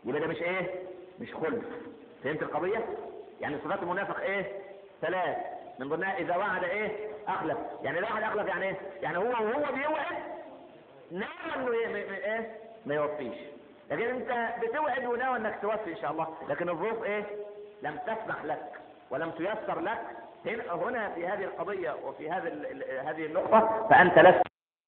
يبقى ده مش ايه مش خلف فهمت القضيه يعني صفات المنافق ايه ثلاث من ضمنها اذا وعد ايه اخلف يعني اذا وعد اخلف يعني ايه يعني هو وهو بيوعد ناوي انه ايه ما- ما- ايه ما يوفيش لكن انت بتوعد وناوي انك توفي ان شاء الله لكن الظروف ايه لم تسمح لك ولم تيسر لك هنا هنا في هذه القضيه وفي هذه ال- ال- هذه النقطه فانت لست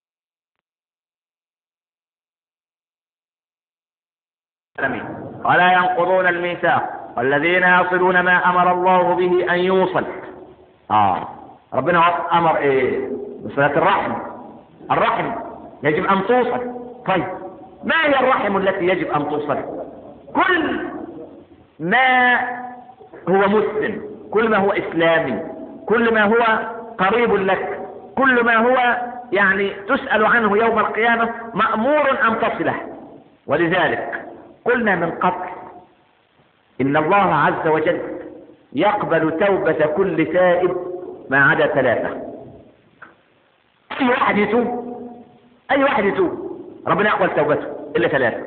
ولا ينقضون الميثاق والذين يصلون ما امر الله به ان يوصل اه ربنا امر ايه بصله الرحم الرحم يجب ان توصل طيب ما هي الرحم التي يجب ان توصل كل ما هو مسلم كل ما هو اسلامي كل ما هو قريب لك كل ما هو يعني تسأل عنه يوم القيامة مأمور أن تصله ولذلك قلنا من قبل إن الله عز وجل يقبل توبة كل تائب ما عدا ثلاثة أي واحد يتوب أي واحد يتوب ربنا يقبل توبته إلا ثلاثة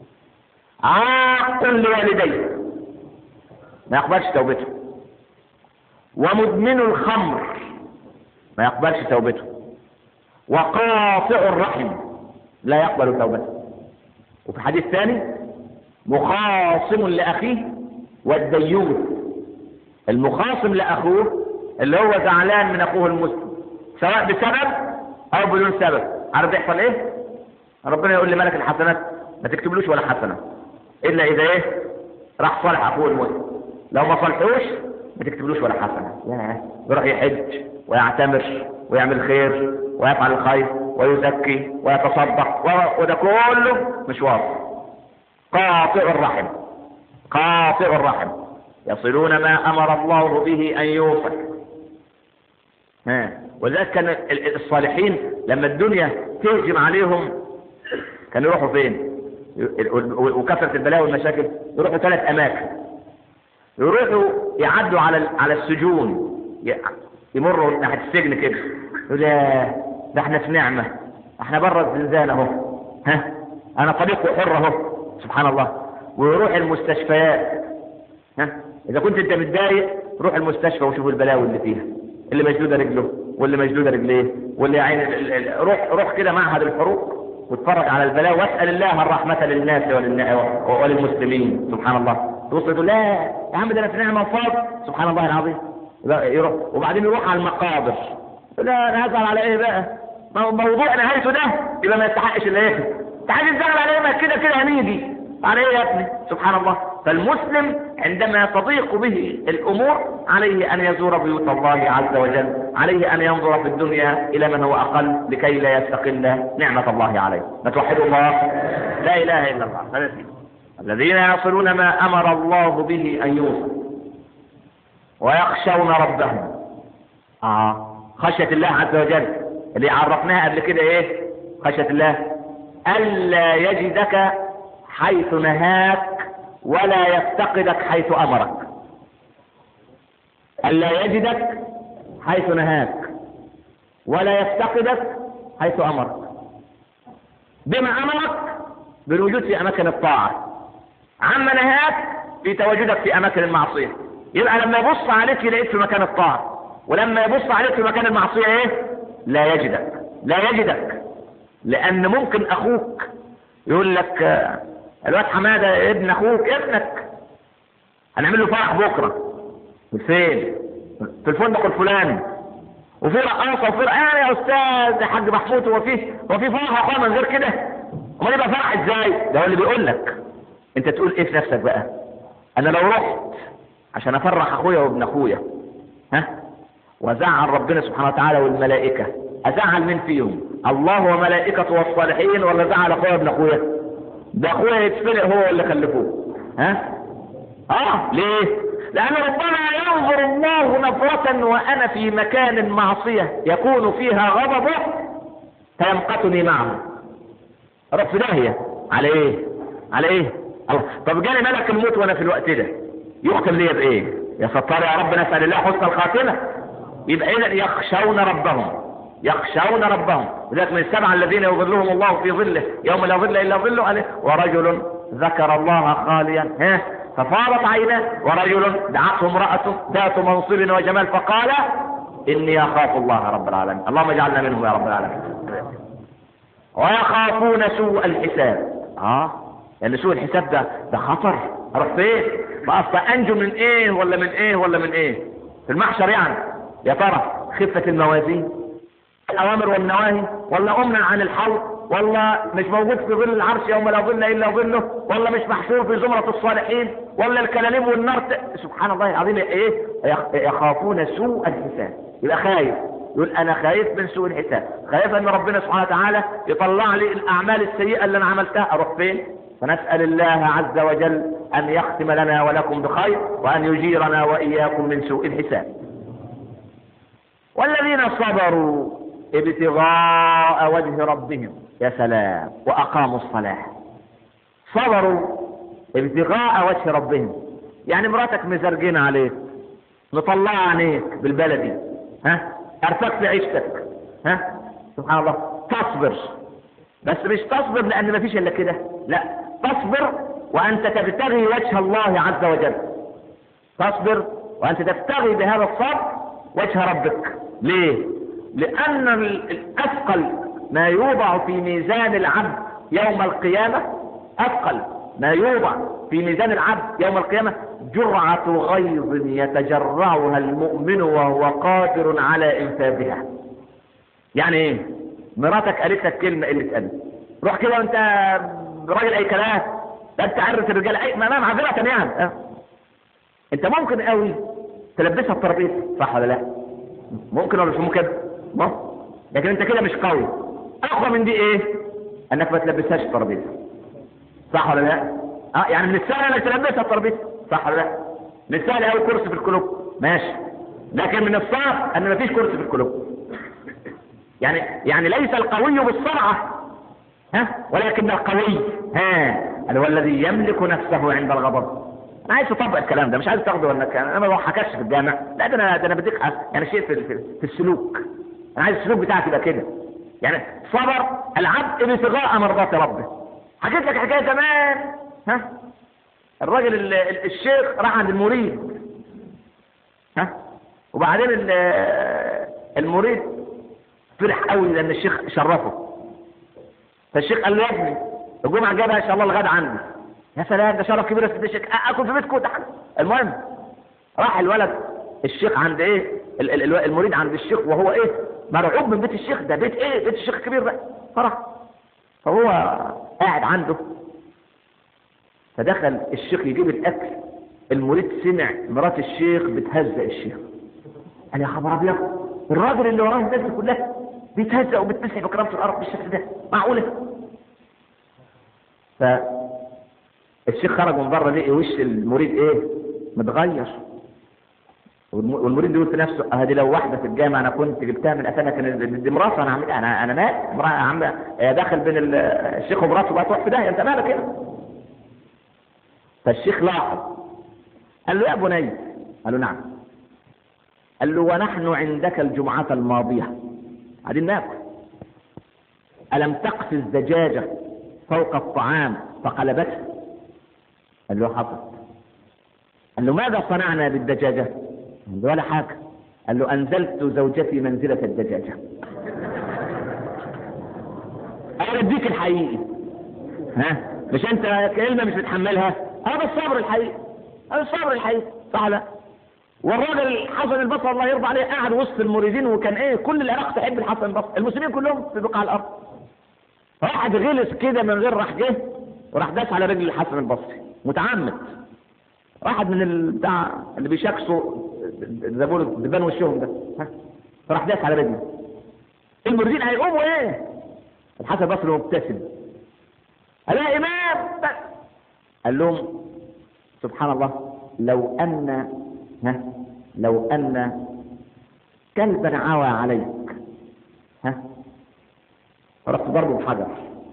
عاق لوالديه ما يقبلش توبته ومدمن الخمر ما يقبلش توبته وقاطع الرحم لا يقبل توبته وفي حديث ثاني مخاصم لأخيه والديوث المخاصم لأخوه اللي هو زعلان من أخوه المسلم سواء بسبب أو بدون سبب عارف بيحصل إيه؟ ربنا يقول لملك الحسنات ما تكتبلوش ولا حسنة إلا إذا إيه؟ راح صالح أخوه المسلم لو ما صالحوش ما تكتبلوش ولا حسنة ياه يروح يحج ويعتمر ويعمل خير ويفعل الخير ويزكي ويتصدق و- وده كله مش واضح قاطع الرحم قاطع الرحم يصلون ما امر الله به ان يوصل ها ولذلك كان ال- ال- الصالحين لما الدنيا تهجم عليهم كانوا يروحوا فين ي- و- وكثرة البلاوي والمشاكل يروحوا ثلاث اماكن يروحوا يعدوا على ال- على السجون ي- يمروا ناحيه السجن كده يقول يا ده احنا في نعمه احنا بره الزنزانه اهو ها انا طريق حر اهو سبحان الله ويروح المستشفيات ها اذا كنت انت متضايق روح المستشفى وشوف البلاوي اللي فيها اللي مشدوده رجله واللي مشدوده رجليه واللي عين ال- ال- روح روح كده معهد الحروق واتفرج على البلاوي واسال الله الرحمه للناس وللنا- وللمسلمين سبحان الله توصل تقول لا يا عم ده انا في نعمه وفاض سبحان الله العظيم لا، يروح وبعدين يروح على المقابر يقول لا انا هزعل على ايه بقى مو- موضوع نهايته ده يبقى ما يستحقش الا ايه انت عايز تزعل على ايه ما كده كده هنيجي على ايه يا ابني سبحان الله فالمسلم عندما تضيق به الامور عليه ان يزور بيوت الله عز وجل عليه ان ينظر في الدنيا الى من هو اقل لكي لا يستقل نعمه الله عليه ما توحدوا الله لا اله الا الله ثلاثين. الذين يصلون ما امر الله به ان يوصل ويخشون ربهم اه خشيه الله عز وجل اللي عرفناها قبل كده ايه خشيه الله الا يجدك حيث نهاك ولا يفتقدك حيث امرك الا يجدك حيث نهاك ولا يفتقدك حيث امرك بما امرك بالوجود في اماكن الطاعه عما نهاك في تواجدك في اماكن المعصيه يبقى لما يبص عليك يلاقيك في مكان الطاعه ولما يبص عليك في مكان المعصيه ايه لا يجدك لا يجدك لان ممكن اخوك يقول لك آه، الواد حماده ابن اخوك ابنك هنعمل له فرح بكره فين في الفندق الفلاني وفي رقاصه وفي رقاصه يا استاذ يا حاج محمود هو في هو في فرح يا اخويا من غير كده امال يبقى فرح ازاي ده هو اللي بيقول لك انت تقول ايه في نفسك بقى انا لو رحت عشان افرح اخويا وابن اخويا ها وازعل ربنا سبحانه وتعالى والملائكه ازعل مين فيهم الله وملائكته والصالحين ولا زعل اخويا وابن اخويا ده اخويا يتفلق هو اللي خلفوه ها اه ليه لان ربنا ينظر الله نظرة وانا في مكان معصية يكون فيها غضبه فيمقتني معه اروح في داهية على ايه على ايه الله طب جاني ملك الموت وانا في الوقت ده يختم ليا بايه يا ستار يا رب نسأل الله حسن الخاتمة يبقى اذا يخشون ربهم يخشون ربهم ولذلك من السبعة الذين يظلهم الله في ظله يوم لا ظل الا ظله عليه ورجل ذكر الله خاليا ها ففاضت عيناه ورجل دعته امرأته ذات منصب وجمال فقال إني أخاف الله رب العالمين اللهم اجعلنا منهم يا رب العالمين ويخافون سوء الحساب اه لأن سوء الحساب ده ده خطر اروح فين ما اصلا انجو من ايه ولا من ايه ولا من ايه في المحشر يعني يا ترى خفة الموازين الأوامر والنواهي ولا أمنع عن الحوض ولا مش موجود في ظل العرش يوم لا ظل إلا ظله ولا مش محشور في زمرة الصالحين ولا الكلاليب والنار ت... سبحان الله العظيم إيه يخافون سوء الحساب يبقى خايف يقول أنا خايف من سوء الحساب خايف أن ربنا سبحانه وتعالى يطلع لي الأعمال السيئة اللي أنا عملتها أروح فين فنسأل الله عز وجل أن يختم لنا ولكم بخير وأن يجيرنا وإياكم من سوء الحساب والذين صبروا ابتغاء وجه ربهم يا سلام وأقاموا الصلاة صبروا ابتغاء وجه ربهم يعني مراتك مزرجين عليك مطلعة عينيك بالبلدي ها ارتك في عيشتك ها سبحان الله تصبر بس مش تصبر لأن ما فيش إلا كده لا تصبر وأنت تبتغي وجه الله عز وجل تصبر وأنت تبتغي بهذا الصبر وجه ربك ليه لأن الأثقل ما يوضع في ميزان العبد يوم القيامة أثقل ما يوضع في ميزان العبد يوم القيامة جرعة غيظ يتجرعها المؤمن وهو قادر على إنفاذها يعني ايه مراتك قالت لك كلمة قلة أدب روح كده وانت راجل اي كلام ده انت عرف الرجال اي ما معذرة يعني اه. انت ممكن قوي تلبسها الترابيزه صح ولا لا ممكن ولا مش ممكن ممكن لكن انت كده مش قوي اقوى من دي ايه انك ما تلبسهاش الترابيزه صح ولا لا اه يعني من السهل انك تلبسها الترابيزه صح ولا لا من السهل قوي كرسي في الكلوب ماشي لكن من الصعب ان مفيش كرسي في الكلوب يعني يعني ليس القوي بالسرعه ها ولكن القوي ها اللي هو الذي يملك نفسه عند الغضب انا عايز اطبق الكلام ده مش عايز تاخده انك انا ما بضحكش في الجامع لا ده انا ده انا بديك يعني شيء في, في, في السلوك انا عايز السلوك بتاعك يبقى كده يعني صبر العبد ابتغاء مرضات ربه حكيت لك حكايه زمان ها الراجل ال- ال- الشيخ راح عند المريد ها وبعدين ال- المريد فرح قوي لان الشيخ شرفه فالشيخ قال له يا ابني الجمعه الجايه بقى ان شاء الله الغدا عندي يا سلام ده شرف كبير يا سيدي الشيخ أ- اكل في بيتكم تعال المهم راح الولد الشيخ عند ايه ال- ال- ال- المريد عند الشيخ وهو ايه مرعوب من بيت الشيخ ده بيت ايه بيت الشيخ كبير بقى فرح فهو قاعد عنده فدخل الشيخ يجيب الاكل المريد سمع مرات الشيخ بتهزق الشيخ قال يا خبر ابيض الراجل اللي وراه الناس دي كلها بيتهزق وبتمسح بكرامه الارض بالشكل ده معقوله فالشيخ خرج من بره لقي وش المريد ايه متغير والم- والمريد بيقول في نفسه اه دي لو واحده في الجامعه انا كنت جبتها من اسنه كان دي مراسه انا عامل انا انا مال امراه عم آه، داخل بين ال- الشيخ ومراته بقى تروح في داهيه انت مالك كده فالشيخ لاحظ قال له يا بني قال له نعم قال له ونحن عندك الجمعة الماضية قاعدين ناكل ألم تقف الزجاجة فوق الطعام فقلبته قال له حصل قال له ماذا صنعنا بالدجاجة قال له ولا حاجة قال له أنزلت زوجتي منزلة الدجاجة أنا بديك الحقيقي ها مش أنت كلمة مش بتحملها هذا الصبر الحقيقي هذا الصبر الحقيقي صح ولا لا؟ والراجل حسن البصري الله يرضى عليه قاعد وسط المريدين وكان ايه كل العراق تحب الحسن البصري المسلمين كلهم في بقاع الارض واحد غلس كده من غير راح جه وراح داس على رجل الحسن البصري متعمد واحد من ال- بتاع اللي بيشاكسوا زي ما بيقولوا دبان وشهم ده ها فراح داس على رجله المريدين هيقوموا ايه الحسن البصري مبتسم قال يا امام قال لهم سبحان الله لو ان ها لو ان كلبا عوى عليك ها رحت ضربه بحجر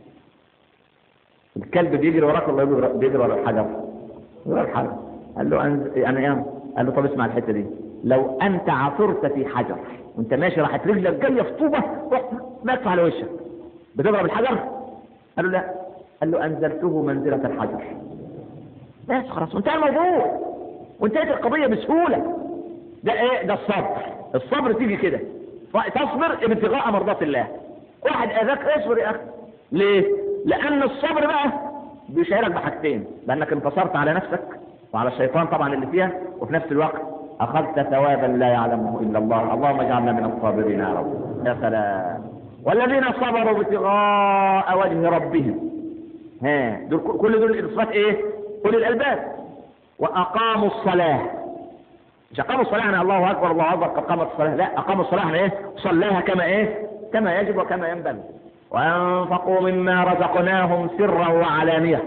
الكلب بيجري وراك ولا بيجري- بيجري ورا الحجر ورا الحجر قال له أنز... يعني ايه قال له طب اسمع الحته دي لو انت عثرت في حجر وانت ماشي راحت رجلك جايه في طوبه رحت مات على وشك بتضرب الحجر قال له لا قال له انزلته منزله الحجر بس خلاص وانتهى الموضوع وانتهت القضيه بسهوله ده ايه ده الصبر الصبر تيجي كده تصبر ابتغاء مرضات الله واحد اذاك اصبر يا اخي ليه لان الصبر بقى بيشعرك بحاجتين بانك انتصرت على نفسك وعلى الشيطان طبعا اللي فيها وفي نفس الوقت اخذت ثوابا لا يعلمه الا الله اللهم اجعلنا من الصابرين يا رب يا سلام والذين صبروا ابتغاء وجه ربهم ها دول كل دول صفات ايه كل الالباب واقاموا الصلاه مش اقاموا الصلاه يعني الله اكبر الله اكبر قد قامت الصلاه لا اقاموا الصلاه يعني ايه صلاها كما ايه كما يجب وكما ينبغي وانفقوا مما رزقناهم سرا وعلانيه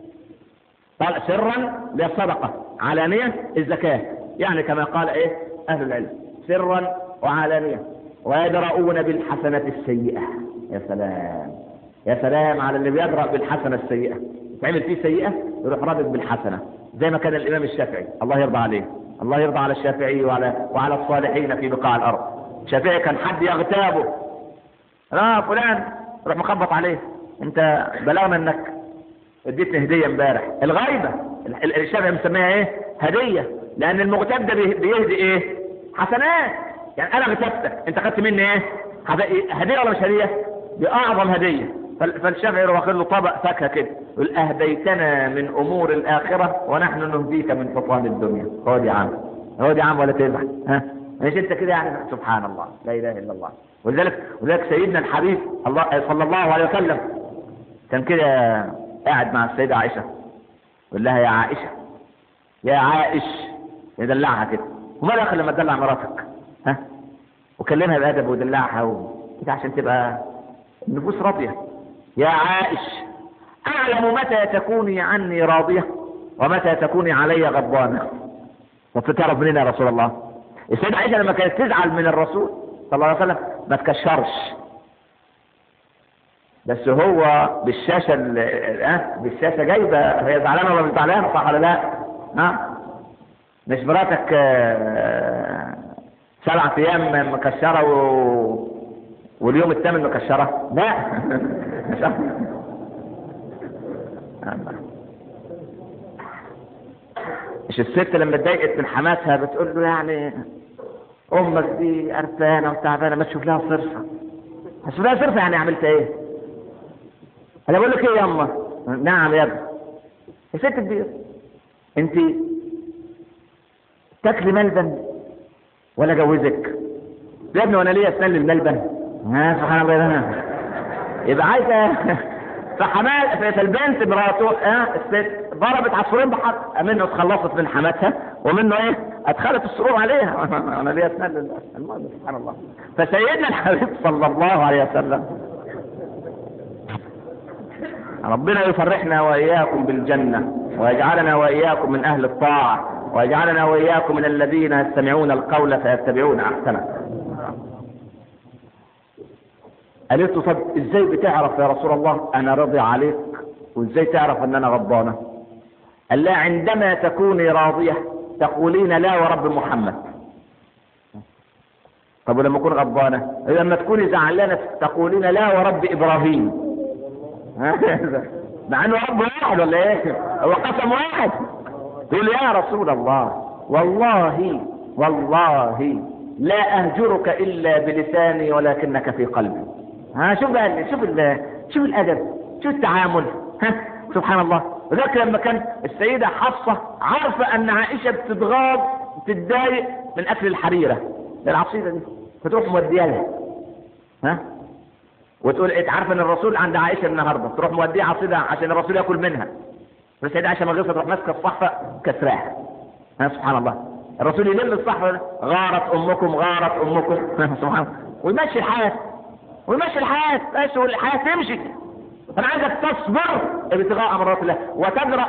قال سرا للصدقه علانيه الزكاه يعني كما قال ايه اهل العلم سرا وعلانيه ويدرؤون بالحسنه السيئه يا سلام يا سلام على اللي بيدرأ بالحسنه السيئه تعمل فيه سيئه يروح رابط بالحسنه زي ما كان الامام الشافعي الله يرضى عليه الله يرضى على الشافعي وعلى وعلى الصالحين في بقاع الارض الشافعي كان حد يغتابه لا فلان روح مخبط عليه انت بلغنا انك اديتني هديه امبارح الغيبه الشافعي مسميها ايه هديه لان المغتاب ده بيهدي ايه حسنات يعني انا غتبتك انت خدت مني ايه هديه ولا مش هديه دي اعظم هديه فالشافعي واخد له طبق فاكهه كده يقول اهديتنا من امور الاخره ونحن نهديك من حطام الدنيا هو دي عام هو دي عام ولا تزعل ها مش انت كده يعني سبحان الله لا اله الا الله ولذلك ولذلك سيدنا الحبيب الله صلى الله عليه وسلم كان كده قاعد مع السيده عائشه يقول لها يا عائشه يا عائش يدلعها كده وما دخل لما تدلع مراتك ها وكلمها بادب ودلعها كده عشان تبقى النفوس راضيه يا عائش أعلم متى تكوني عني راضية ومتى تكوني علي غضبانة وتتعرف منين يا رسول الله السيدة عائشة لما كانت تزعل من الرسول صلى الله عليه وسلم ما تكشرش بس هو بالشاشة اه بالشاشة جايبة هي زعلانة ولا مش زعلانة صح ولا لا؟ ها؟ مش مراتك اه سبع أيام مكشرة و... واليوم الثامن مكشرة؟ لا مش الست لما اتضايقت من حماتها بتقول له يعني امك دي قرفانه وتعبانه ما تشوف لها صرفه تشوف لها صرفه يعني عملت ايه؟ انا بقول لك ايه يا اما؟ نعم يا ابني يا ست كبير انت تاكلي ملبن ولا جوزك؟ يا ابني وانا ليا اسنان للملبن؟ ها سبحان الله يبقى عايزه فحمال فالبنت مراته اه الست ضربت عصفورين بحق منه اتخلصت من حماتها ومنه ايه ادخلت السرور عليها انا ليا اسنان المهم سبحان الله فسيدنا الحبيب صلى الله عليه وسلم ربنا يفرحنا واياكم بالجنه ويجعلنا واياكم من اهل الطاعه ويجعلنا واياكم من الذين يستمعون القول فيتبعون احسنه قالت له طب ازاي بتعرف يا رسول الله انا راضي عليك وازاي تعرف ان انا غضبانه قال لها عندما تكوني راضيه تقولين لا ورب محمد طب ولما اكون غضبانه لما تكوني زعلانه تقولين لا ورب ابراهيم مع انه رب واحد ولا ايه هو قسم واحد تقول يا رسول الله والله والله لا اهجرك الا بلساني ولكنك في قلبي ها شوف بقى شوف ال شوف الادب شوف التعامل ها سبحان الله وذاك لما كان السيده حفصه عارفه ان عائشه بتتغاض بتتضايق من اكل الحريره العصيده دي فتروح موديها لها ها وتقول انت عارفه ان الرسول عند عائشه النهارده تروح موديه عصيده عشان الرسول ياكل منها فالسيده عائشه مغيصه تروح ماسكه الصحفه كسراها ها سبحان الله الرسول يلم الصحفه ده غارت امكم غارت امكم سبحان الله ويمشي الحياه ويمشي الحياه بس والحياه تمشي انا عايزك تصبر ابتغاء امرات الله وتجرا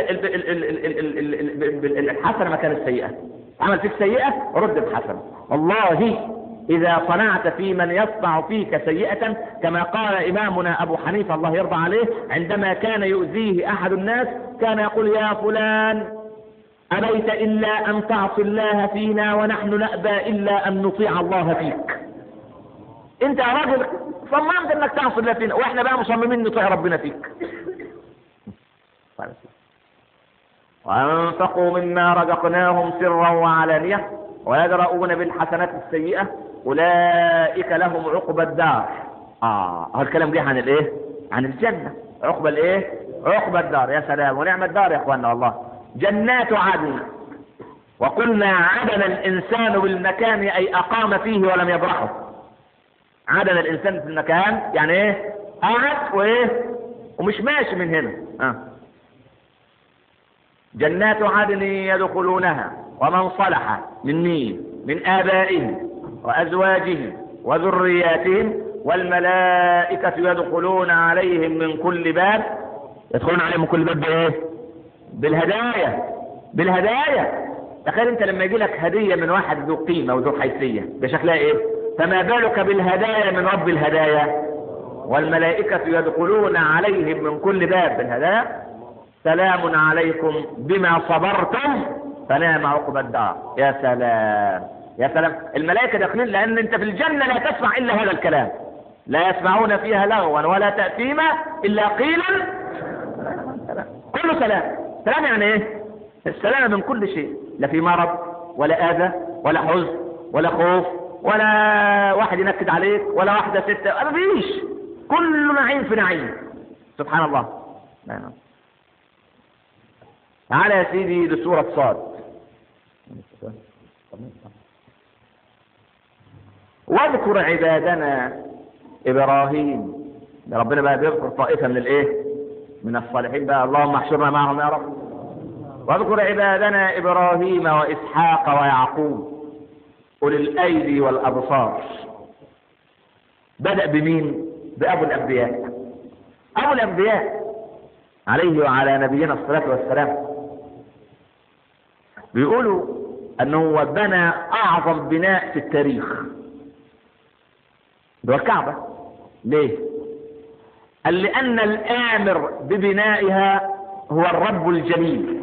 الحسنه مكان السيئه عمل فيك سيئه رد بحسنه والله إذا صنعت في من يصنع فيك سيئة كما قال إمامنا أبو حنيفة الله يرضى عليه عندما كان يؤذيه أحد الناس كان يقول يا فلان أبيت إلا أن تعصي الله فينا ونحن نأبى إلا أن نطيع الله فيك أنت يا راجل صممت أنك تعصي الله فينا وإحنا بقى مصممين نطيع ربنا فيك وأنفقوا مما رزقناهم سرا وعلانية ويدرؤون بالحسنات السيئة أولئك لهم عقبى الدار آه هذا الكلام جه عن الإيه؟ عن الجنة عقبى الإيه؟ عقبى الدار يا سلام ونعم الدار يا إخواننا والله جنات عدن وقلنا عدن الإنسان بالمكان أي أقام فيه ولم يبرحه عدن الإنسان في المكان يعني إيه؟ قعد وإيه؟ ومش ماشي من هنا آه. جنات عدن يدخلونها ومن صلح من مين من آبائهم وأزواجهم وذرياتهم والملائكة يدخلون عليهم من كل باب يدخلون عليهم من كل باب بإيه؟ بالهدايا بالهدايا تخيل انت لما يجي لك هدية من واحد ذو قيمة وذو حيثية ده شكلها ايه فما بالك بالهدايا من رب الهدايا والملائكة يدخلون عليهم من كل باب بالهدايا سلام عليكم بما صبرتم فنعم عقب الدار يا سلام يا سلام الملائكة داخلين لأن أنت في الجنة لا تسمع إلا هذا الكلام لا يسمعون فيها لغوا ولا تأثيما إلا قيلا كله سلام سلام يعني إيه السلامة من كل شيء لا في مرض ولا أذى ولا حزن ولا خوف ولا واحد ينكد عليك ولا واحدة ستة ما فيش كل نعيم في نعيم سبحان الله نعم تعالى يا سيدي لسورة صاد واذكر عبادنا إبراهيم ربنا بقى بيذكر طائفة من الإيه من الصالحين بقى اللهم احشرنا معهم يا رب واذكر عبادنا إبراهيم وإسحاق ويعقوب أولي الأيدي والأبصار بدأ بمين بأبو الأنبياء أبو الأنبياء عليه وعلى نبينا الصلاة والسلام بيقولوا أنه بنى أعظم بناء في التاريخ ده الكعبة ليه قال لأن الآمر ببنائها هو الرب الجليل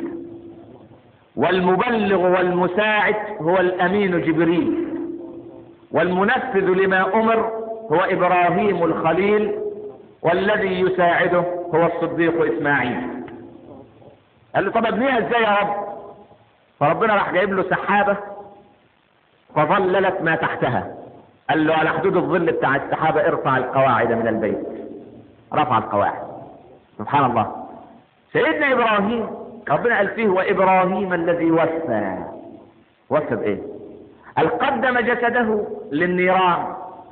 والمبلغ والمساعد هو الأمين جبريل والمنفذ لما أمر هو إبراهيم الخليل والذي يساعده هو الصديق إسماعيل قال له طب ابنيها ازاي يا رب فربنا راح جايب له سحابة فظللت ما تحتها قال له على حدود الظل بتاع السحابة ارفع القواعد من البيت رفع القواعد سبحان الله سيدنا إبراهيم ربنا قال فيه وإبراهيم الذي وفى وفى بإيه قال قدم جسده للنيران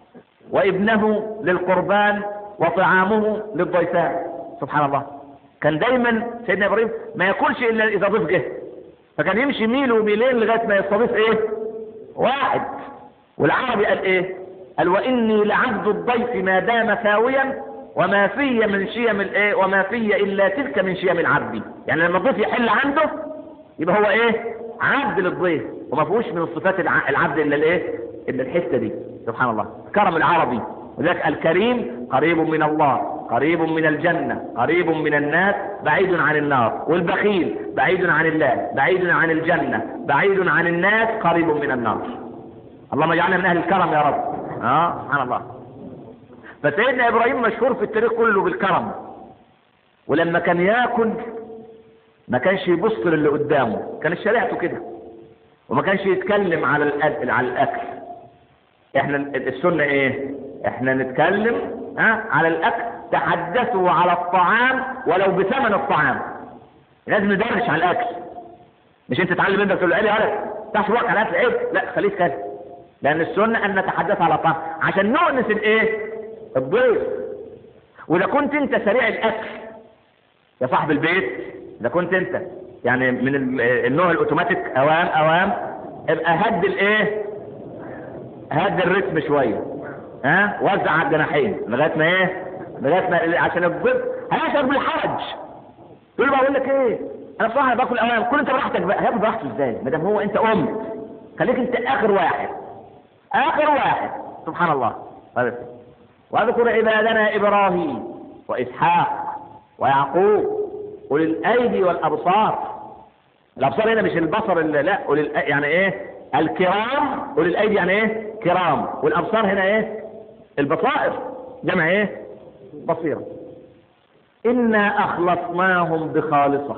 وابنه للقربان وطعامه للضيفان سبحان الله كان دايما سيدنا ابراهيم ما ياكلش الا اذا ضيف جه فكان يمشي ميل وميلين لغايه ما يستضيف ايه واحد والعربي قال ايه قال واني لعبد الضيف ما دام ثاويا وما في من شيم الايه وما في الا تلك من شيم العبد يعني لما الضيف يحل عنده يبقى هو ايه عبد للضيف وما فيهوش من الصفات العبد الا الايه الا الحته دي سبحان الله كرم العربي وذلك الكريم قريب من الله قريب من الجنة قريب من الناس بعيد عن النار والبخيل بعيد عن الله بعيد عن الجنة بعيد عن الناس قريب من النار اللهم اجعلنا من اهل الكرم يا رب اه سبحان الله فسيدنا ابراهيم مشهور في التاريخ كله بالكرم ولما كان ياكل ما كانش يبص للي قدامه كان شريعته كده وما كانش يتكلم على الاكل على الاكل احنا السنه ايه احنا نتكلم ها على الاكل تحدثوا على الطعام ولو بثمن الطعام لازم ندرش على الاكل مش انت تعلم ابنك تقول له ايه هذا تحت وقت على الاكل عيب لا خليه كده لان السنه ان نتحدث على الطعام عشان نؤنس الايه الضيف واذا كنت انت سريع الاكل يا صاحب البيت اذا كنت انت يعني من النوع الاوتوماتيك اوام اوام ابقى هد الايه هد الرتم شويه ها وزع على الجناحين لغايه ما ايه لغايه ما عشان الضيف هيشعر بالحرج تقول له بقول لك ايه انا بصراحه باكل اوام كل انت براحتك بقى هياكل براحته ازاي ما دام هو انت ام خليك انت اخر واحد اخر واحد سبحان الله طيب واذكر عبادنا ابراهيم واسحاق ويعقوب اولي الايدي والابصار الابصار هنا مش البصر اللي لا اولي يعني ايه الكرام اولي الايدي يعني ايه كرام والابصار هنا ايه البصائر جمع ايه بصيرة إنا أخلصناهم بخالصة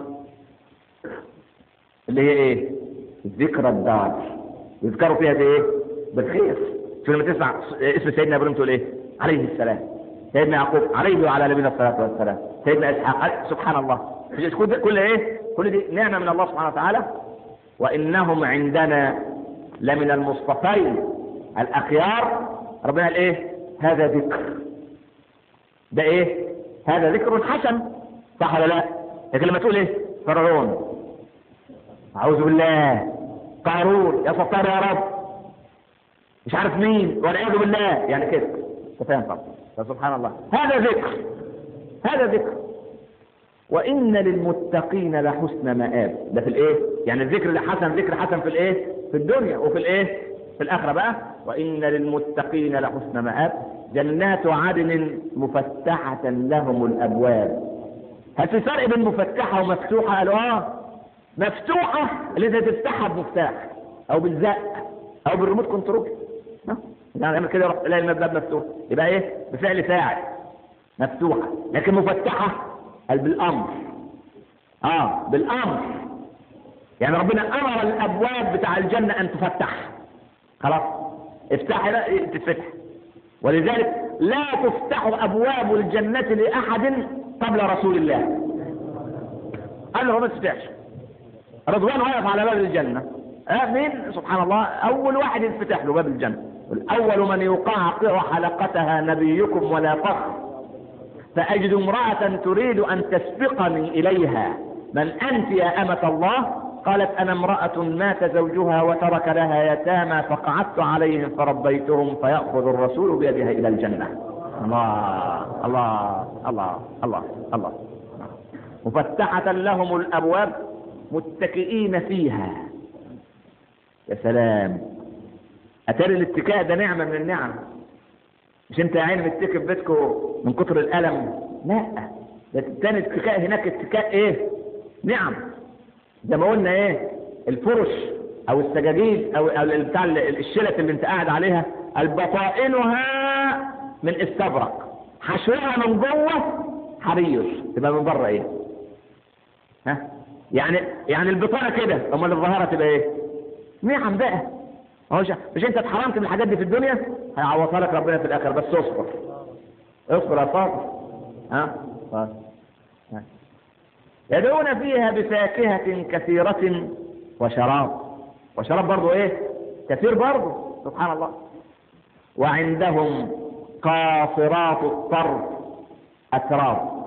اللي هي إيه ذكرى الدار يذكروا فيها بإيه بالخير شو لما تسمع اسم سيدنا إبراهيم تقول إيه عليه السلام سيدنا يعقوب عليه وعلى نبينا الصلاة والسلام سيدنا إسحاق سبحان الله كل كل إيه كل دي نعمة من الله سبحانه وتعالى وإنهم عندنا لمن المصطفين الأخيار ربنا قال إيه هذا ذكر ده إيه هذا ذكر حسن صح ولا لا لكن لما تقول إيه فرعون أعوذ بالله قارون يا ستار يا رب مش عارف مين والعياذ بالله يعني كده انت فاهم طبعا فسبحان الله هذا ذكر هذا ذكر وإن للمتقين لحسن مآب ده في الإيه؟ يعني الذكر الحسن ذكر حسن في الإيه؟ في الدنيا وفي الإيه؟ في الآخرة بقى وإن للمتقين لحسن مآب جنات عدن مفتحة لهم الأبواب هل في فرق بين مفتحة ومفتوحة؟ قالوا آه مفتوحة اللي انت تفتحها بمفتاح أو بالزق أو بالريموت كنترول يعني اعمل كده يروح تلاقي الباب مفتوح يبقى إيه؟ بفعل فاعل مفتوحة لكن مفتحة قال بالامر اه بالامر يعني ربنا امر الابواب بتاع الجنة ان تفتح خلاص افتح لا تتفتح ولذلك لا تفتح ابواب الجنة لاحد قبل رسول الله قال له ما تفتحش رضوان واقف على باب الجنة آه مين سبحان الله اول واحد يتفتح له باب الجنة اول من يقعقع حلقتها نبيكم ولا فخر فأجد امرأة تريد أن تسبقني إليها من أنت يا أمة الله قالت أنا امرأة مات زوجها وترك لها يتامى فقعدت عليهم فربيتهم فيأخذ الرسول بيدها إلى الجنة الله الله الله الله الله مفتحة لهم الأبواب متكئين فيها يا سلام أتاري الاتكاء ده نعمة من النعم مش انت يا عيني متكي في بيتكم من كتر الالم لا ده تاني اتكاء هناك اتكاء ايه نعم زي ما قلنا ايه الفرش او السجاجيد او او بتاع الشلت اللي انت قاعد عليها البطائنها من استبرق حشوها من جوه حرير تبقى من بره ايه ها يعني يعني البطانه كده امال الظاهره تبقى ايه نعم بقى هو مش انت اتحرمت من الحاجات دي في الدنيا هيعوضها لك ربنا في الاخر بس اصبر اصبر يا فاضل ها ها يدعون فيها بفاكهة كثيرة وشراب وشراب برضو ايه كثير برضو سبحان الله وعندهم قاصرات الطرف أتراب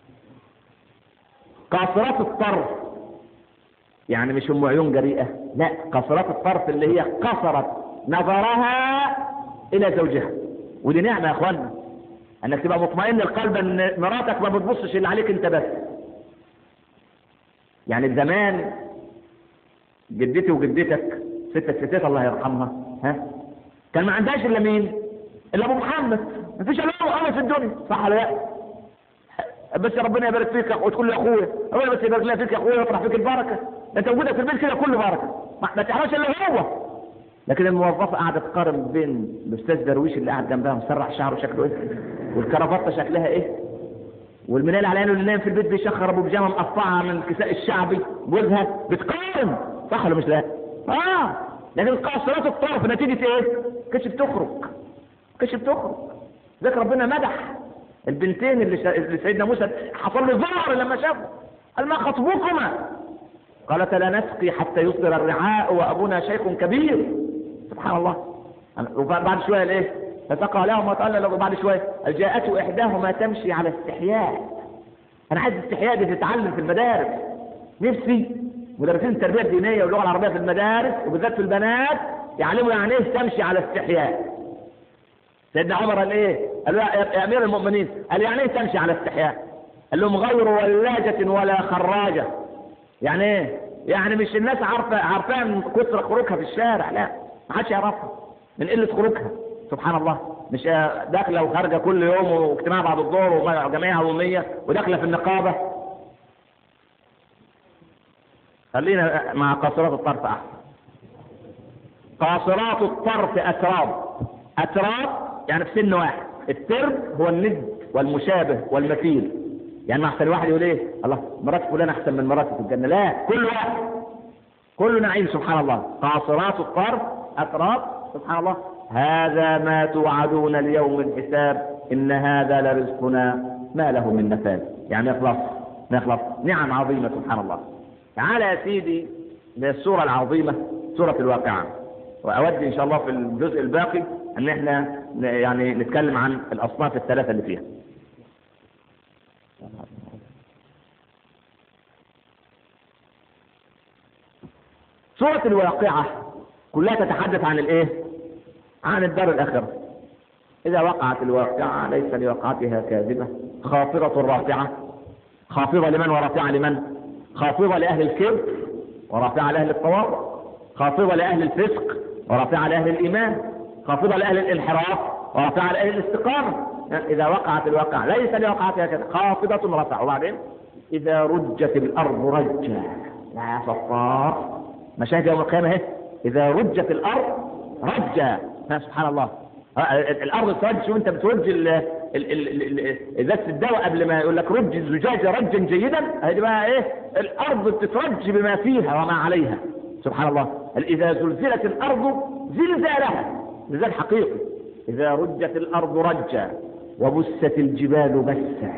قاصرات الطرف يعني مش ام عيون جريئة لا قاصرات الطرف اللي هي قصرت نظرها الى زوجها ودي نعمة يا اخوانا انك تبقى مطمئن القلب ان مراتك ما بتبصش اللي عليك انت بس يعني زمان جدتي وجدتك ستة ستات الله يرحمها ها كان ما عندهاش الا مين الا ابو محمد ما فيش الا ابو في الدنيا صح ولا لا بس ربنا يبارك فيك وتقول لي اخويا ربنا بس يبارك لنا فيك يا اخويا ويطرح فيك البركه انت وجودك في البيت كده كله بركه ما تعرفش الا هو لكن الموظفه قاعده تقارن بين الاستاذ درويش اللي قاعد جنبها مسرح شعره شكله ايه والكرافته شكلها ايه والمنال على انه اللي نايم في البيت بيشخر ابو بيجامه مقطعه من الكساء الشعبي جوزها بتقارن صح ولا مش لا؟ اه لكن قاصرات الطرف نتيجه ايه؟ كش بتخرج كش بتخرج ذاك ربنا مدح البنتين اللي, شا... اللي سيدنا موسى حصل له ذعر لما شافه قال ما خطبكما قالت لا نسقي حتى يصدر الرعاء وابونا شيخ كبير سبحان الله وبعد شويه الايه فسقى لهم وقال له بعد شويه جاءته احداهما تمشي على استحياء انا عايز الاستحياء دي تتعلم في المدارس نفسي مدرسين التربيه الدينيه واللغه العربيه في المدارس وبالذات في البنات يعلموا يعني ايه تمشي على استحياء سيدنا عمر قال ايه قال له يا امير المؤمنين قال يعني ايه تمشي على استحياء قال لهم غير ولاجة ولا خراجة يعني ايه يعني مش الناس عارفه عارفاها من كثر خروجها في الشارع لا ما حدش يعرفها من قله خروجها سبحان الله مش داخله وخارجه كل يوم واجتماع بعد الظهر وجمعيه عموميه وداخله في النقابه خلينا مع قاصرات الطرف احسن قاصرات الطرف اتراب اتراب يعني في سن واحد الترب هو الند والمشابه والمثيل يعني ما احسن واحد يقول ايه الله مرات فلان احسن من مراتي في الجنه لا كل واحد كل نعيم سبحان الله قاصرات الطرف اتراب سبحان الله هذا ما توعدون اليوم الحساب ان هذا لرزقنا ما له من نفاذ يعني يخلص ما يخلص نعم عظيمه سبحان الله تعالى يا سيدي للسوره العظيمه سوره الواقعه واود ان شاء الله في الجزء الباقي ان احنا يعني نتكلم عن الاصناف الثلاثه اللي فيها سورة الواقعة كلها تتحدث عن الايه عن الدار الاخرة اذا وقعت الواقعة ليس لوقعتها كاذبة خافضة رافعة خافضة لمن ورافعة لمن خافضة لأهل الكبر ورافعة لأهل التواضع خافضة لأهل الفسق ورافعة لأهل الإيمان خافضة لأهل الانحراف ورافعة لأهل الاستقامة إذا وقعت الواقعة ليس لوقعتها كذا خافضة رافعة وبعدين إذا رجت الأرض رجا يا صفار مشاهد يوم القيامة اهي إذا رجت الأرض رجا سبحان الله الأرض ترج وأنت بترج ذات الدواء قبل ما يقول لك رج الزجاجة رجا جيدا هذه بقى إيه الأرض بتترج بما فيها وما عليها سبحان الله إذا زلزلت الأرض زلزالها زلزال حقيقي إذا رجت الأرض رجا وبست الجبال بسا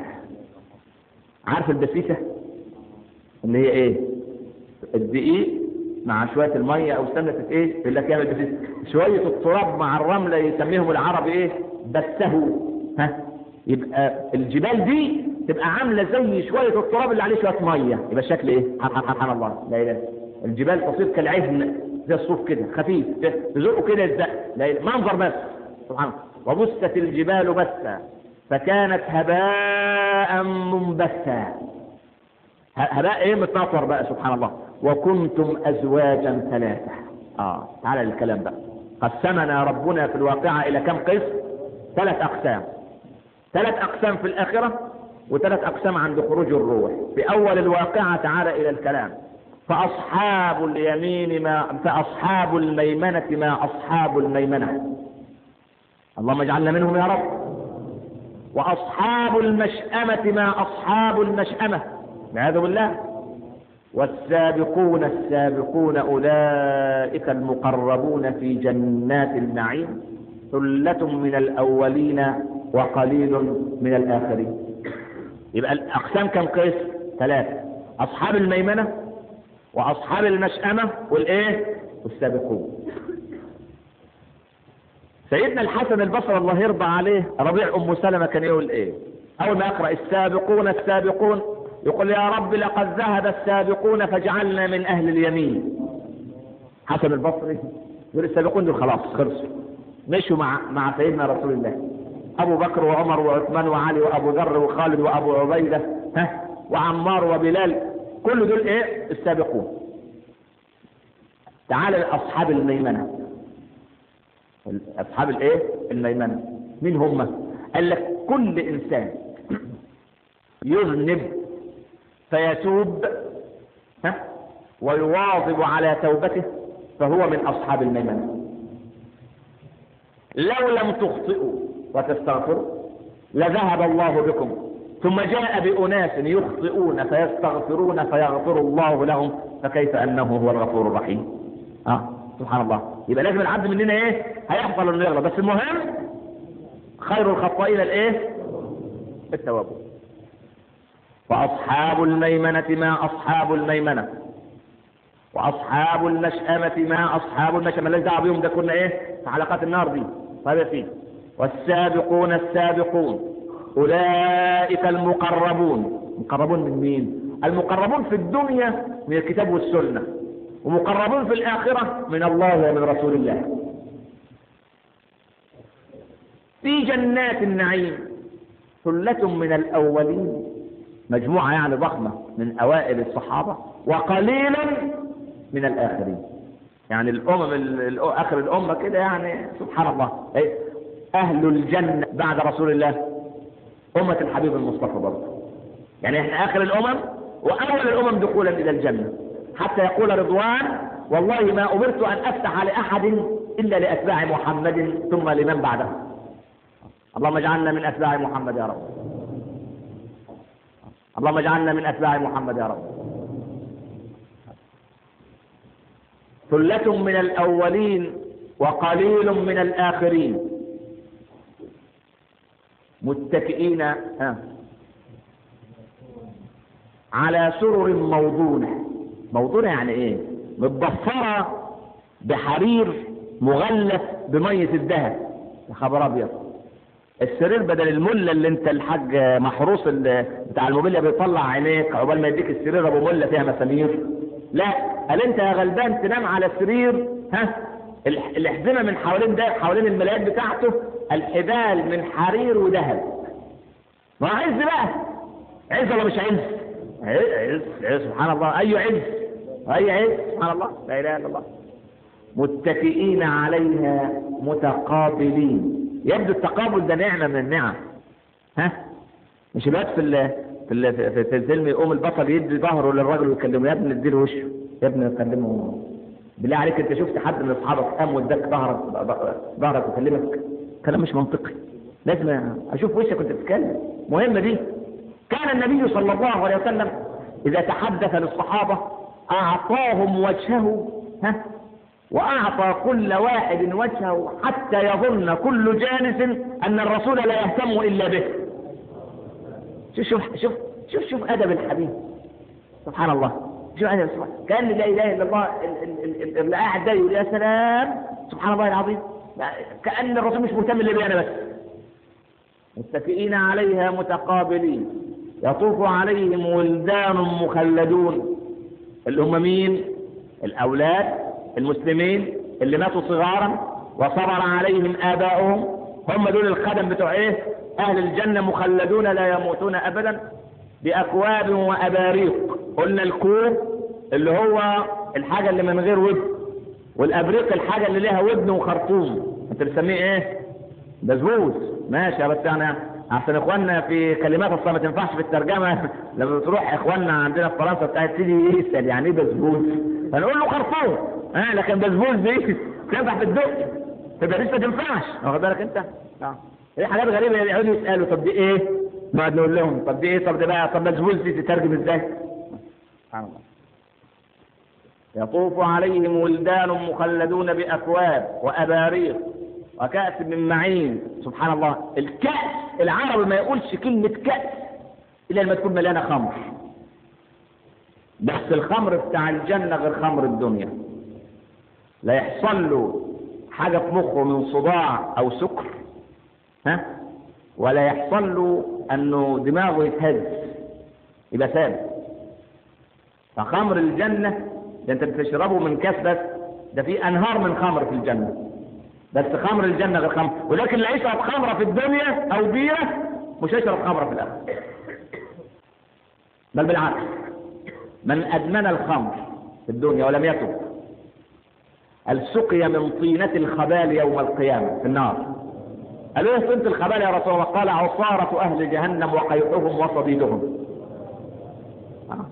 عارف البسيسة اللي هي ايه الدقيق مع شوية المية او سمنة ايه يقول لك يعمل بسيسة شوية التراب مع الرملة يسميهم العرب ايه بسه ها يبقى الجبال دي تبقى عاملة زي شوية التراب اللي عليه شوية مية يبقى الشكل ايه سبحان الله لا اله الجبال تصير كالعهن زي الصوف كده خفيف تزقه كده يزق لا اله منظر بس سبحان الله وبست الجبال بسا فكانت هباء منبثا هباء ايه متنطر بقى سبحان الله وكنتم ازواجا ثلاثة اه تعالى للكلام بقى قسمنا ربنا في الواقعة الى كم قسم ثلاث اقسام ثلاث اقسام في الاخرة وثلاث اقسام عند خروج الروح في اول الواقعة تعالى الى الكلام فاصحاب اليمين ما فاصحاب الميمنة ما اصحاب الميمنة اللهم اجعلنا منهم يا رب واصحاب المشأمة ما اصحاب المشأمة والعياذ بالله والسابقون السابقون اولئك المقربون في جنات النعيم ثلة من الاولين وقليل من الاخرين يبقى الاقسام كم قسم ثلاثة اصحاب الميمنة واصحاب المشأمة والايه والسابقون سيدنا الحسن البصري الله يرضى عليه ربيع ام سلمة كان يقول ايه اول ما يقرأ السابقون السابقون يقول يا رب لقد ذهب السابقون فاجعلنا من اهل اليمين حسن البصري يقول السابقون دول خلاص خلصوا مشوا مع مع سيدنا رسول الله ابو بكر وعمر وعثمان وعلي وابو ذر وخالد وابو عبيده ها وعمار وبلال كل دول ايه السابقون تعال لاصحاب الميمنه اصحاب الايه الميمنه مين هم قال لك كل انسان يذنب فيتوب ها ويواظب على توبته فهو من اصحاب الميمنه لو لم تخطئوا وتستغفروا لذهب الله بكم ثم جاء بأناس يخطئون فيستغفرون فيغفر الله لهم فكيف أنه هو الغفور الرحيم آه سبحان الله يبقى لازم العبد مننا ايه هيحصل انه يغلط بس المهم خير الخطائين الايه التوابون واصحاب الميمنة ما اصحاب الميمنة واصحاب المشأمة ما اصحاب المشأمة اللي دعوا بيهم ده كنا ايه في حلقات النار دي طيب فيه والسابقون السابقون اولئك المقربون مقربون من مين المقربون في الدنيا من الكتاب والسنه ومقربون في الآخرة من الله ومن رسول الله في جنات النعيم ثلة من الأولين مجموعة يعني ضخمة من أوائل الصحابة وقليل من الآخرين يعني الأمم آخر الأمة كده يعني سبحان الله أهل الجنة بعد رسول الله أمة الحبيب المصطفى برضه يعني احنا آخر الأمم وأول الأمم دخولا إلى الجنة حتى يقول رضوان والله ما أمرت أن أفتح لأحد إلا لأتباع محمد ثم لمن بعده اللهم اجعلنا من أتباع محمد يا رب اللهم اجعلنا من اتباع محمد يا رب ثلة من الأولين وقليل من الآخرين متكئين آه. على سرر موضونة موضونة يعني ايه متضفرة بحرير مغلف بمية الذهب يا خبر ابيض السرير بدل الملة اللي انت الحاج محروس اللي بتاع الموبيليا بيطلع عينيك عقبال ما يديك السرير ابو ملة فيها مسامير لا قال انت يا غلبان تنام على سرير ها الح- الاحزمه من حوالين ده حوالين الملايات بتاعته الحبال من حرير وذهب ما هو عز بقى عز ولا مش عز عز عز سبحان الله اي عز اي عز سبحان الله لا اله الا الله متكئين عليها متقابلين يبدو التقابل ده نعمه من النعم ها مش بس في ال في ال في, في الفيلم يقوم البطل يدي ظهره للراجل ويكلمه يا ابني اديله وشه يا ابني كلمه بالله عليك انت شفت حد من اصحابك قام واداك ظهرك ظهرك وكلمك كلام مش منطقي لازم اشوف وشك وانت بتتكلم مهمه دي كان النبي صلى الله عليه وسلم اذا تحدث للصحابه اعطاهم وجهه ها واعطى كل واحد وجهه حتى يظن كل جالس ان الرسول لا يهتم الا به شوف شوف شوف شوف شوف ادب الحبيب سبحان الله شوف ادب سبحان كان لا اله الا الله ال- ال- ال- ال- اللي قاعد ده يقول يا سلام سبحان الله العظيم كان الرسول مش مهتم الا بي انا بس متكئين عليها متقابلين يطوف عليهم ولدان مخلدون اللي هم مين الاولاد المسلمين اللي ماتوا صغارا وصبر عليهم اباؤهم هم دول الخدم بتوع ايه اهل الجنه مخلدون لا يموتون ابدا باكواب واباريق قلنا الكوب اللي هو الحاجه اللي من غير ودن والابريق الحاجه اللي لها ودن وخرطوم انت بتسميه ايه بسبوس ماشي يا بس يعني عشان اخواننا في كلمات اصلا ما تنفعش في الترجمه لما بتروح اخواننا عندنا في فرنسا بتاع تيجي يسال يعني ايه بسبوس فنقول له خرطوم اه لكن بسبوس دي تنفع في الدق تبقى لسه ما تنفعش واخد بالك انت؟ اه دي حاجات غريبه يقعدوا يسالوا طب دي ايه؟ نقعد نقول لهم طب دي ايه طب دي بقى طب بسبوس دي تترجم ازاي؟ سبحان الله يطوف عليهم ولدان مخلدون بأكواب وأباريق وكأس من معين سبحان الله الكأس العربي ما يقولش كلمة كأس إلا لما تكون مليانة خمر بس الخمر بتاع الجنة غير خمر الدنيا لا يحصل له حاجة في مخه من صداع أو سكر ها ولا يحصل له أنه دماغه يتهز يبقى ثابت فخمر الجنة ده انت بتشربه من كاس بس ده في انهار من خمر في الجنة بس خمر الجنة غير خمر ولكن اللي يشرب خمرة في الدنيا او بيرة مش هيشرب خمرة في الاخر بل بالعكس من ادمن الخمر في الدنيا ولم يتب السقي من طينة الخبال يوم القيامة في النار قالوا ايه طينة الخبال يا رسول الله قال عصارة اهل جهنم وقيحهم وصديدهم آه.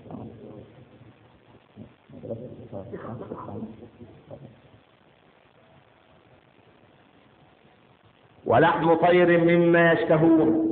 ولحم طير مما يشتهون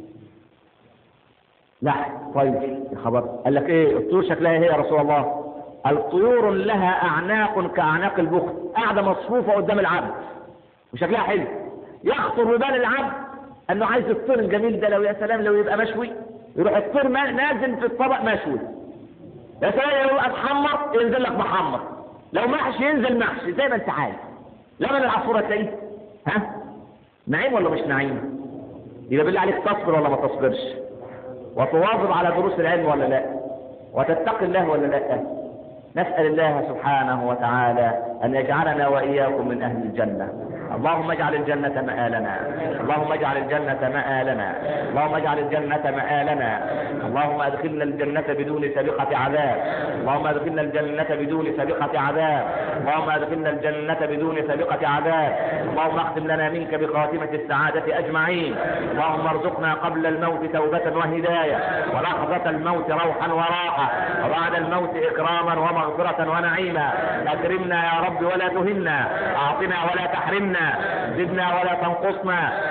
لحم طير يا خبر قال لك ايه الطيور شكلها ايه يا رسول الله الطيور لها اعناق كاعناق البخت قاعده مصفوفه قدام العبد وشكلها حلو يخطر ببال العبد انه عايز الطير الجميل ده لو يا سلام لو يبقى مشوي يروح الطير ما- نازل في الطبق مشوي يا سلام لو يبقى محمر ينزل لك محمر لو محشي ينزل محشي زي ما انت عايز لبن العصفوره تلاقيه ها نعيم ولا مش نعيم يبقى بالله عليك تصبر ولا ما تصبرش وتواظب على دروس العلم ولا لا وتتقي الله ولا لا نسأل الله سبحانه وتعالى أن يجعلنا وإياكم من أهل الجنة اللهم اجعل الجنة مآلنا اللهم اجعل الجنة مآلنا اللهم اجعل الجنة مآلنا اللهم ادخلنا الجنة بدون سابقة عذاب اللهم ادخلنا الجنة بدون سابقة عذاب اللهم ادخلنا الجنة بدون سابقة عذاب اللهم اختم لنا منك بخاتمة السعادة أجمعين اللهم ارزقنا قبل الموت توبة وهداية ولحظة الموت روحا وراحة وبعد الموت إكراما ومغفرة ونعيما أكرمنا يا رب ولا تهنا أعطنا ولا تحرمنا زدنا ولا تنقصنا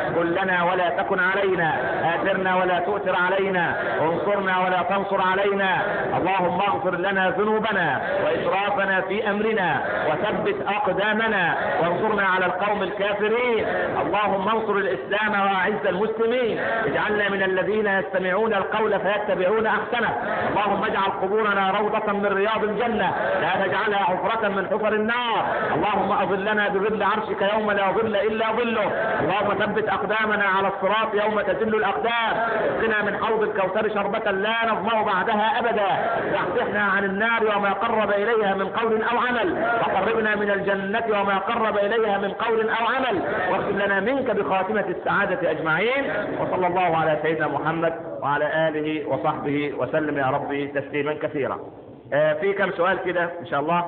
كلنا ولا تكن علينا آثرنا ولا تؤثر علينا انصرنا ولا تنصر علينا اللهم اغفر لنا ذنوبنا وإسرافنا في أمرنا وثبت أقدامنا وانصرنا على القوم الكافرين اللهم انصر الإسلام وأعز المسلمين اجعلنا من الذين يستمعون القول فيتبعون أحسنه اللهم اجعل قبورنا روضة من رياض الجنة لا تجعلها حفرة من حفر النار اللهم أظلنا بظل عرشك يوم لا ظل إلا ظله اللهم ثبت أقدامنا على الصراط يوم تزل الأقدام اسقنا من حوض الكوثر شربة لا نظمأ بعدها أبدا واحفظنا عن النار وما قرب إليها من قول أو عمل وقربنا من الجنة وما قرب إليها من قول أو عمل واغفر لنا منك بخاتمة السعادة أجمعين وصلى الله على سيدنا محمد وعلى آله وصحبه وسلم يا ربي تسليما كثيرا آه في كم سؤال كده إن شاء الله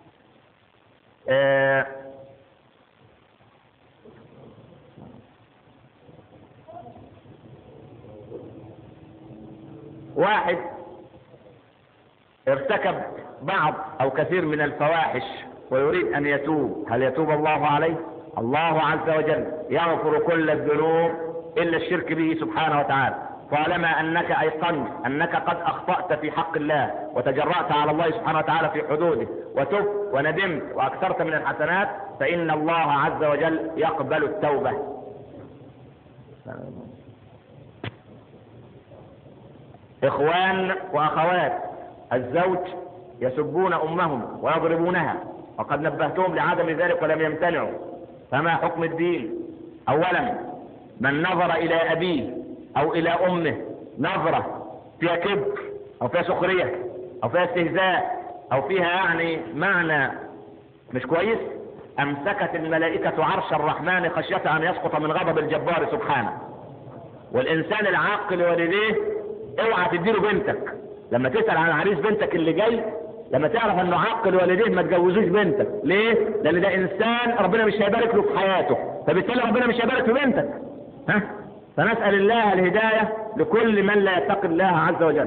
آه واحد ارتكب بعض او كثير من الفواحش ويريد ان يتوب هل يتوب الله عليه الله عز وجل يغفر كل الذنوب الا الشرك به سبحانه وتعالى طالما انك ايقنت انك قد اخطأت في حق الله وتجرأت على الله سبحانه وتعالى في حدوده وتبت وندمت واكثرت من الحسنات فان الله عز وجل يقبل التوبة اخوان واخوات الزوج يسبون امهم ويضربونها وقد نبهتهم لعدم ذلك ولم يمتنعوا فما حكم الدين اولا من نظر الى ابيه او الى امه نظرة فيها كبر او فيها سخرية او فيها استهزاء او فيها يعني معنى مش كويس امسكت الملائكة عرش الرحمن خشية ان يسقط من غضب الجبار سبحانه والانسان العاقل والديه اوعى تديله بنتك لما تسأل عن عريس بنتك اللي جاي لما تعرف انه عاقل والديه ما تجوزوش بنتك ليه لان ده انسان ربنا مش هيبارك له في حياته فبالتالي ربنا مش هيبارك في بنتك ها فنسأل الله الهداية لكل من لا يتقي الله عز وجل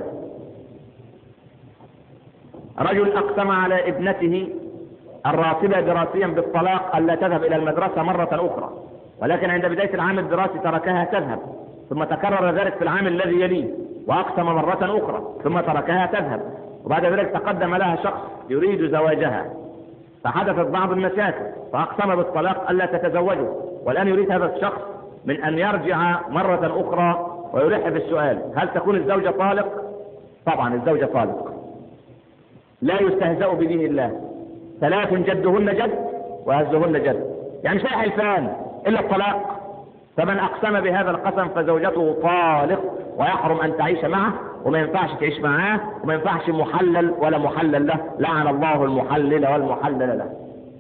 رجل اقسم على ابنته الراتبة دراسيا بالطلاق الا تذهب الى المدرسة مرة اخرى ولكن عند بداية العام الدراسي تركها تذهب ثم تكرر ذلك في العام الذي يليه واقسم مرة اخرى ثم تركها تذهب وبعد ذلك تقدم لها شخص يريد زواجها فحدثت بعض المشاكل فاقسم بالطلاق الا تتزوجه والان يريد هذا الشخص من ان يرجع مرة اخرى ويلح بالسؤال هل تكون الزوجة طالق طبعا الزوجة طالق لا يستهزأ بدين الله ثلاث جدهن جد وهزهن جد يعني مش حلفان الا الطلاق فمن اقسم بهذا القسم فزوجته طالق ويحرم ان تعيش معه وما ينفعش تعيش معاه وما ينفعش محلل ولا محلل له لعن الله المحلل والمحلل له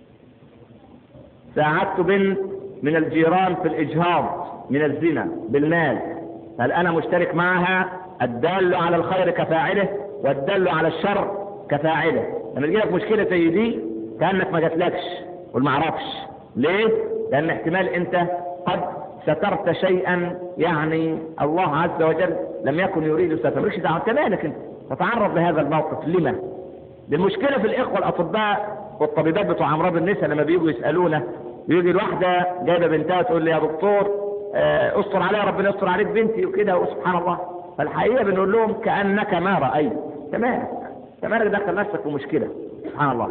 ساعدت بنت من الجيران في الاجهاض من الزنا بالمال هل انا مشترك معها الدال على الخير كفاعله والدال على الشر كفاعله لما تجي لك مشكله زي دي كانك ما جاتلكش وما اعرفش ليه لان احتمال انت قد سترت شيئا يعني الله عز وجل لم يكن يريد ستر مالكش دعوه انت مالك انت تتعرض لهذا الموقف لما دي المشكله في الاخوه الاطباء والطبيبات بتوع امراض النساء لما بييجوا يسالونا يجي الواحده جايبه بنتها تقول لي يا دكتور آه، استر عليها ربنا يستر عليك بنتي وكده وسبحان الله فالحقيقه بنقول لهم كانك ما رايت تمام تمام دخل نفسك في مشكله سبحان الله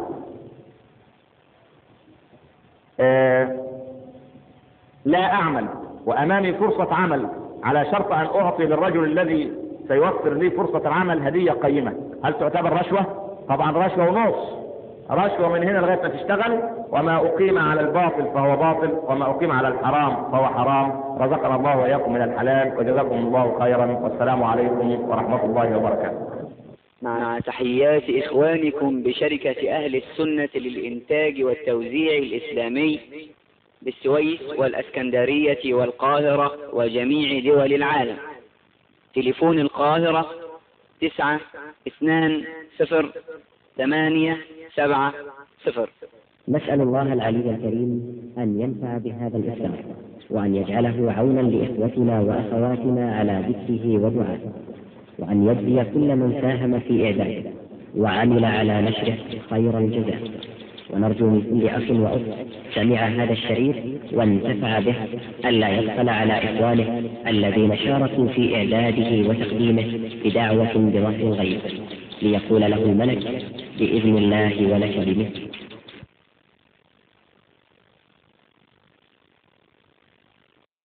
آه، لا اعمل وامامي فرصة عمل على شرط ان اعطي للرجل الذي سيوفر لي فرصة العمل هدية قيمة هل تعتبر رشوة طبعا رشوة ونص رشوة من هنا لغاية ما تشتغل وما اقيم على الباطل فهو باطل وما اقيم على الحرام فهو حرام رزقنا الله واياكم من الحلال وجزاكم الله خيرا والسلام عليكم ورحمة الله وبركاته مع تحيات إخوانكم بشركة أهل السنة للإنتاج والتوزيع الإسلامي بالسويس والأسكندرية والقاهرة وجميع دول العالم تليفون القاهرة تسعة اثنان صفر ثمانية سبعة صفر نسأل الله العلي الكريم أن ينفع بهذا الإسلام وأن يجعله عونا لإخوتنا وأخواتنا على ذكره ودعائه وأن يجزي كل من ساهم في إعداده وعمل على نشره خير الجزاء ونرجو من كل أخ وأخت سمع هذا الشريط وانتفع به ألا يبخل على إخوانه الذين شاركوا في إعداده وتقديمه بدعوة بظهر الغيب ليقول له الملك بإذن الله ولك بمثل